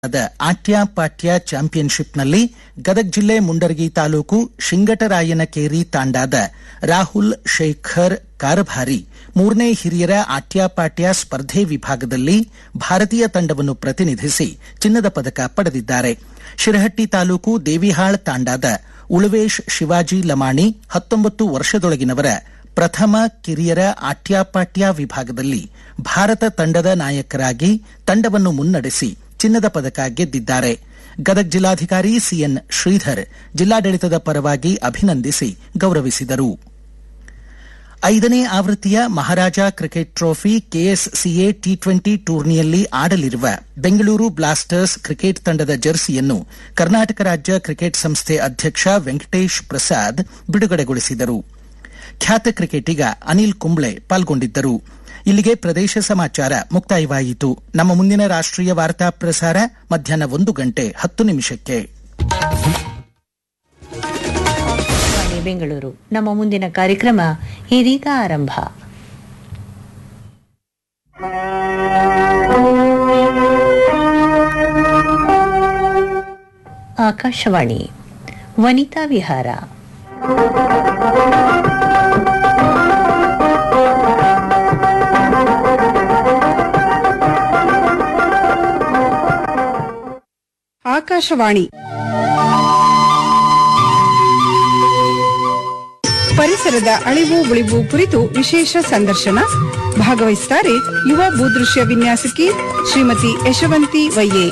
the ಆಟ್ಯ ಪಾಟ್ಯ ಚಾಂಪಿಯನ್ಶಿಪ್ನಲ್ಲಿ ಗದಗ ಜಿಲ್ಲೆ ಮುಂಡರಗಿ ತಾಲೂಕು ಶಿಂಗಟರಾಯನಕೇರಿ ತಾಂಡಾದ ರಾಹುಲ್ ಶೇಖರ್ ಕಾರಭಾರಿ ಮೂರನೇ ಹಿರಿಯರ ಆಟ್ಯಪಾಟ್ಯ ಸ್ಪರ್ಧೆ ವಿಭಾಗದಲ್ಲಿ ಭಾರತೀಯ ತಂಡವನ್ನು ಪ್ರತಿನಿಧಿಸಿ ಚಿನ್ನದ ಪದಕ ಪಡೆದಿದ್ದಾರೆ ಶಿರಹಟ್ಟಿ ತಾಲೂಕು ದೇವಿಹಾಳ್ ತಾಂಡಾದ ಉಳುವೇಶ್ ಶಿವಾಜಿ ಲಮಾಣಿ ಹತ್ತೊಂಬತ್ತು ವರ್ಷದೊಳಗಿನವರ ಪ್ರಥಮ ಕಿರಿಯರ ಆಟ್ಯಪಾಟ್ಯ ವಿಭಾಗದಲ್ಲಿ ಭಾರತ ತಂಡದ ನಾಯಕರಾಗಿ ತಂಡವನ್ನು ಮುನ್ನಡೆಸಿ ಚಿನ್ನದ ಪದಕ ಗೆದ್ದಿದ್ದಾರೆ ಗದಗ ಜಿಲ್ಲಾಧಿಕಾರಿ ಸಿಎನ್ ಶ್ರೀಧರ್ ಜಿಲ್ಲಾಡಳಿತದ ಪರವಾಗಿ ಅಭಿನಂದಿಸಿ ಗೌರವಿಸಿದರು ಐದನೇ ಆವೃತ್ತಿಯ Maharaja cricket trophy KSCA T twenty ಟೂರ್ನಿಯಲ್ಲಿ ಆಡಲಿರುವ ಬೆಂಗಳೂರು ಬ್ಲಾಸ್ಟರ್ಸ್ ಕ್ರಿಕೆಟ್ ತಂಡದ ಜರ್ಸಿಯನ್ನು ಕರ್ನಾಟಕ ರಾಜ್ಯ ಕ್ರಿಕೆಟ್ ಸಂಸ್ಥೆ ಅಧ್ಯಕ್ಷ ವೆಂಕಟೇಶ್ ಪ್ರಸಾದ್ ಬಿಡುಗಡೆಗೊಳಿಸಿದರು ಖ್ಯಾತ ಕ್ರಿಕೆಟಿಗ ಅನಿಲ್ ಕುಂಬ್ಳೆ ಪಾಲ್ಗೊಂಡಿದ್ದರು ಇಲ್ಲಿಗೆ ಪ್ರದೇಶ ಸಮಾಚಾರ ಮುಕ್ತಾಯವಾಯಿತು ನಮ್ಮ ಮುಂದಿನ ರಾಷ್ಟ್ರೀಯ ವಾರ್ತಾ ಪ್ರಸಾರ ಮಧ್ಯಾಹ್ನ ಒಂದು ಗಂಟೆ ಹತ್ತು ನಿಮಿಷಕ್ಕೆ ವಾಣಿ ಬೆಂಗಳೂರು ನಮ್ಮ ಮುಂದಿನ ಕಾರ್ಯಕ್ರಮ ಇದೀಗ ಆರಂಭ ಆಕಾಶವಾಣಿ ವನಿತಾ ವಿಹಾರ ಆಕಾಶವಾಣಿ ಪರಿಸರದ ಅಳಿವು ಉಳಿವು ಕುರಿತು ವಿಶೇಷ ಸಂದರ್ಶನ ಭಾಗವಹಿಸುತ್ತಾರೆ ಯುವ ಭೂದೃಶ್ಯ ವಿನ್ಯಾಸಕಿ ಶ್ರೀಮತಿ ಯಶವಂತಿ ವೈಯೆ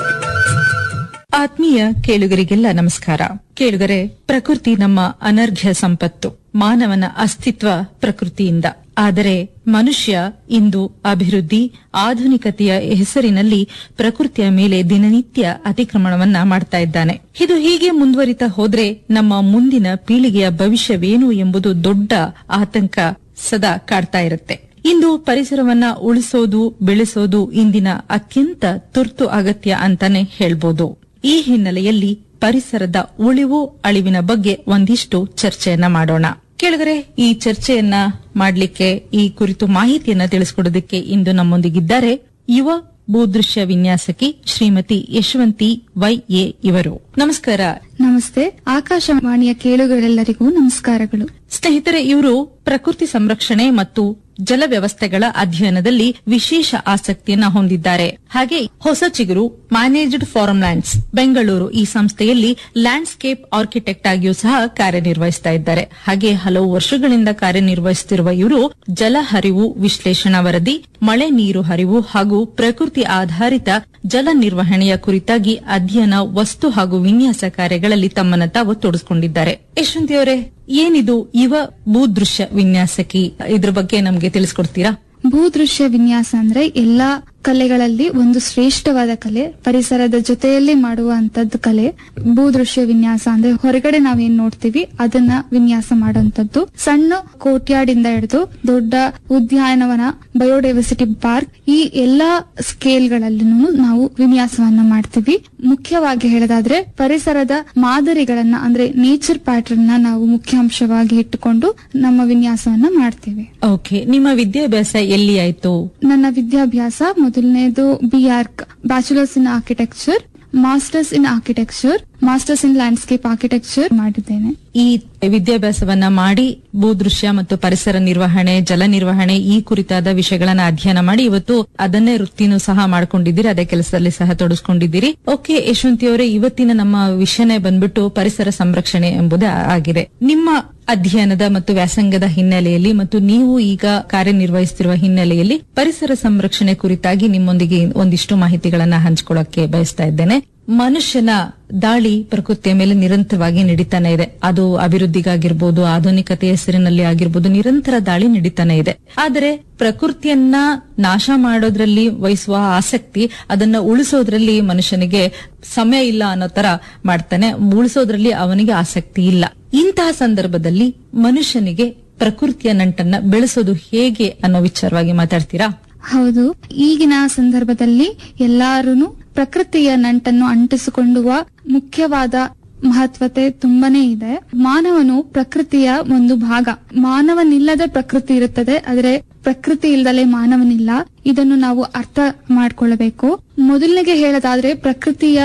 ಆತ್ಮೀಯ ಕೇಳುಗರಿಗೆಲ್ಲ ನಮಸ್ಕಾರ ಕೇಳುಗರೆ ಪ್ರಕೃತಿ ನಮ್ಮ ಅನರ್ಘ್ಯ ಸಂಪತ್ತು ಮಾನವನ ಅಸ್ತಿತ್ವ ಪ್ರಕೃತಿಯಿಂದ ಆದರೆ ಮನುಷ್ಯ ಇಂದು ಅಭಿವೃದ್ಧಿ ಆಧುನಿಕತೆಯ ಹೆಸರಿನಲ್ಲಿ ಪ್ರಕೃತಿಯ ಮೇಲೆ ದಿನನಿತ್ಯ ಅತಿಕ್ರಮಣವನ್ನ ಮಾಡ್ತಾ ಇದ್ದಾನೆ ಇದು ಹೀಗೆ ಮುಂದುವರಿತಾ ಹೋದ್ರೆ ನಮ್ಮ ಮುಂದಿನ ಪೀಳಿಗೆಯ ಭವಿಷ್ಯವೇನು ಎಂಬುದು ದೊಡ್ಡ ಆತಂಕ ಸದಾ ಕಾಡ್ತಾ ಇರುತ್ತೆ ಇಂದು ಪರಿಸರವನ್ನ ಉಳಿಸೋದು ಬೆಳೆಸೋದು ಇಂದಿನ ಅತ್ಯಂತ ತುರ್ತು ಅಗತ್ಯ ಅಂತಾನೆ ಹೇಳ್ಬೋದು ಈ ಹಿನ್ನೆಲೆಯಲ್ಲಿ ಪರಿಸರದ ಉಳಿವು ಅಳಿವಿನ ಬಗ್ಗೆ ಒಂದಿಷ್ಟು ಚರ್ಚೆಯನ್ನ ಮಾಡೋಣ ಕೆಳಗರೆ ಈ ಚರ್ಚೆಯನ್ನ ಮಾಡಲಿಕ್ಕೆ ಈ ಕುರಿತು ಮಾಹಿತಿಯನ್ನ ತಿಳಿಸಿಕೊಡೋದಕ್ಕೆ ಇಂದು ನಮ್ಮೊಂದಿಗಿದ್ದಾರೆ ಯುವ ಭೂದೃಶ್ಯ ವಿನ್ಯಾಸಕಿ ಶ್ರೀಮತಿ ಯಶವಂತಿ ವೈ ಎ ಇವರು ನಮಸ್ಕಾರ ನಮಸ್ತೆ ಆಕಾಶವಾಣಿಯ ಕೇಳುಗರೆಲ್ಲರಿಗೂ ನಮಸ್ಕಾರಗಳು ಸ್ನೇಹಿತರೆ ಇವರು ಪ್ರಕೃತಿ ಸಂರಕ್ಷಣೆ ಮತ್ತು ಜಲ ವ್ಯವಸ್ಥೆಗಳ ಅಧ್ಯಯನದಲ್ಲಿ ವಿಶೇಷ ಆಸಕ್ತಿಯನ್ನ ಹೊಂದಿದ್ದಾರೆ ಹಾಗೆ ಹೊಸ ಚಿಗುರು ಮ್ಯಾನೇಜ್ಡ್ ಫಾರಂ ಲ್ಯಾಂಡ್ಸ್ ಬೆಂಗಳೂರು ಈ ಸಂಸ್ಥೆಯಲ್ಲಿ ಲ್ಯಾಂಡ್ಸ್ಕೇಪ್ ಆರ್ಕಿಟೆಕ್ಟ್ ಆಗಿಯೂ ಸಹ ಕಾರ್ಯನಿರ್ವಹಿಸ್ತಾ ಇದ್ದಾರೆ ಹಾಗೆ ಹಲವು ವರ್ಷಗಳಿಂದ ಕಾರ್ಯನಿರ್ವಹಿಸುತ್ತಿರುವ ಇವರು ಜಲ ಹರಿವು ವಿಶ್ಲೇಷಣಾ ವರದಿ ಮಳೆ ನೀರು ಹರಿವು ಹಾಗೂ ಪ್ರಕೃತಿ ಆಧಾರಿತ ಜಲ ನಿರ್ವಹಣೆಯ ಕುರಿತಾಗಿ ಅಧ್ಯಯನ ವಸ್ತು ಹಾಗೂ ವಿನ್ಯಾಸ ಕಾರ್ಯಗಳಲ್ಲಿ ತಮ್ಮನ್ನ ತಾವು ತೊಡಗಿಸಿಕೊಂಡಿದ್ದಾರೆ ಯಶವಂತಿ ಅವರೇ ಏನಿದು ಯುವ ಭೂದೃಶ್ಯ ವಿನ್ಯಾಸಕಿ ಇದ್ರ ಬಗ್ಗೆ ನಮ್ಗೆ ತಿಳಿಸ್ಕೊಡ್ತೀರಾ ಭೂದೃಶ್ಯ ವಿನ್ಯಾಸ ಅಂದ್ರೆ ಎಲ್ಲಾ ಕಲೆಗಳಲ್ಲಿ ಒಂದು ಶ್ರೇಷ್ಠವಾದ ಕಲೆ ಪರಿಸರದ ಜೊತೆಯಲ್ಲಿ ಮಾಡುವಂತದ್ದು ಕಲೆ ಭೂದೃಶ್ಯ ವಿನ್ಯಾಸ ಅಂದ್ರೆ ಹೊರಗಡೆ ನಾವೇನ್ ನೋಡ್ತೀವಿ ಅದನ್ನ ವಿನ್ಯಾಸ ಮಾಡುವಂತದ್ದು ಸಣ್ಣ ಕೋಟ್ಯಾಡಿಂದ ಹಿಡಿದು ದೊಡ್ಡ ಉದ್ಯಾನವನ ಬಯೋಡೈವರ್ಸಿಟಿ ಪಾರ್ಕ್ ಈ ಎಲ್ಲಾ ಸ್ಕೇಲ್ಗಳಲ್ಲೂ ನಾವು ವಿನ್ಯಾಸವನ್ನ ಮಾಡ್ತೀವಿ ಮುಖ್ಯವಾಗಿ ಹೇಳೋದಾದ್ರೆ ಪರಿಸರದ ಮಾದರಿಗಳನ್ನ ಅಂದ್ರೆ ನೇಚರ್ ಪ್ಯಾಟರ್ನ್ ನ ನಾವು ಮುಖ್ಯಾಂಶವಾಗಿ ಇಟ್ಟುಕೊಂಡು ನಮ್ಮ ವಿನ್ಯಾಸವನ್ನ ಮಾಡ್ತೀವಿ ಓಕೆ ನಿಮ್ಮ ವಿದ್ಯಾಭ್ಯಾಸ ಎಲ್ಲಿ ಆಯ್ತು ನನ್ನ ವಿದ್ಯಾಭ್ಯಾಸ ಮೊದಲನೇದು B Arch bachelors in architecture masters in architecture masters in landscape architecture ಮಾಡಿದ್ದೇನೆ ಈ ವಿದ್ಯಾಭ್ಯಾಸವನ್ನ ಮಾಡಿ ಭೂದೃಶ್ಯ ಮತ್ತು ಪರಿಸರ ನಿರ್ವಹಣೆ ಜಲ ನಿರ್ವಹಣೆ ಈ ಕುರಿತಾದ ವಿಷಯಗಳನ್ನ ಅಧ್ಯಯನ ಮಾಡಿ ಇವತ್ತು ಅದನ್ನೇ ವೃತ್ತಿನೂ ಸಹ ಮಾಡ್ಕೊಂಡಿದ್ದೀರಿ ಅದೇ ಕೆಲಸದಲ್ಲಿ ಸಹ ತೊಡಗಿಸ್ಕೊಂಡಿದ್ದೀರಿ ಓಕೆ ಯಶವಂತಿ ಅವರೇ ಇವತ್ತಿನ ನಮ್ಮ ವಿಷಯನೇ ಬಂದ್ಬಿಟ್ಟು ಪರಿಸರ ಸಂರಕ್ಷಣೆ ಎಂಬುದೇ ಆಗಿದೆ ನಿಮ್ಮ ಅಧ್ಯಯನದ ಮತ್ತು ವ್ಯಾಸಂಗದ ಹಿನ್ನೆಲೆಯಲ್ಲಿ ಮತ್ತು ನೀವು ಈಗ ಕಾರ್ಯನಿರ್ವಹಿಸುತ್ತಿರುವ ಹಿನ್ನೆಲೆಯಲ್ಲಿ ಪರಿಸರ ಸಂರಕ್ಷಣೆ ಕುರಿತಾಗಿ ನಿಮ್ಮೊಂದಿಗೆ ಒಂದಿಷ್ಟು ಮಾಹಿತಿಗಳನ್ನ ಹಂಚಿಕೊಳ್ಳಕ್ಕೆ ಬಯಸ್ತಾ ಇದ್ದೇನೆ ಮನುಷ್ಯನ ದಾಳಿ ಪ್ರಕೃತಿಯ ಮೇಲೆ ನಿರಂತರವಾಗಿ ನಡೀತಾನೆ ಇದೆ ಅದು ಅಭಿವೃದ್ಧಿಗಾಗಿರ್ಬೋದು ಆಧುನಿಕತೆಯ ಹೆಸರಿನಲ್ಲಿ ಆಗಿರ್ಬೋದು ನಿರಂತರ ದಾಳಿ ನಡೀತಾನೆ ಇದೆ ಆದರೆ ಪ್ರಕೃತಿಯನ್ನ ನಾಶ ಮಾಡೋದ್ರಲ್ಲಿ ವಹಿಸುವ ಆಸಕ್ತಿ ಅದನ್ನ ಉಳಿಸೋದ್ರಲ್ಲಿ ಮನುಷ್ಯನಿಗೆ ಸಮಯ ಇಲ್ಲ ಅನ್ನೋ ತರ ಮಾಡ್ತಾನೆ ಉಳಿಸೋದ್ರಲ್ಲಿ ಅವನಿಗೆ ಆಸಕ್ತಿ ಇಲ್ಲ ಇಂತಹ ಸಂದರ್ಭದಲ್ಲಿ ಮನುಷ್ಯನಿಗೆ ಪ್ರಕೃತಿಯ ನಂಟನ್ನ ಬೆಳೆಸೋದು ಹೇಗೆ ಅನ್ನೋ ವಿಚಾರವಾಗಿ ಮಾತಾಡ್ತೀರಾ ಹೌದು ಈಗಿನ ಸಂದರ್ಭದಲ್ಲಿ ಎಲ್ಲಾರು ಪ್ರಕೃತಿಯ ನಂಟನ್ನು ಅಂಟಿಸಿಕೊಳ್ಳುವ ಮುಖ್ಯವಾದ ಮಹತ್ವತೆ ತುಂಬಾನೇ ಇದೆ ಮಾನವನು ಪ್ರಕೃತಿಯ ಒಂದು ಭಾಗ ಮಾನವನಿಲ್ಲದೆ ಪ್ರಕೃತಿ ಇರುತ್ತದೆ ಆದರೆ ಪ್ರಕೃತಿ ಇಲ್ದಲೆ ಮಾನವನಿಲ್ಲ ಇದನ್ನು ನಾವು ಅರ್ಥ ಮಾಡ್ಕೊಳ್ಳಬೇಕು ಮೊದಲನೆಗೆ ಹೇಳೋದಾದ್ರೆ ಪ್ರಕೃತಿಯ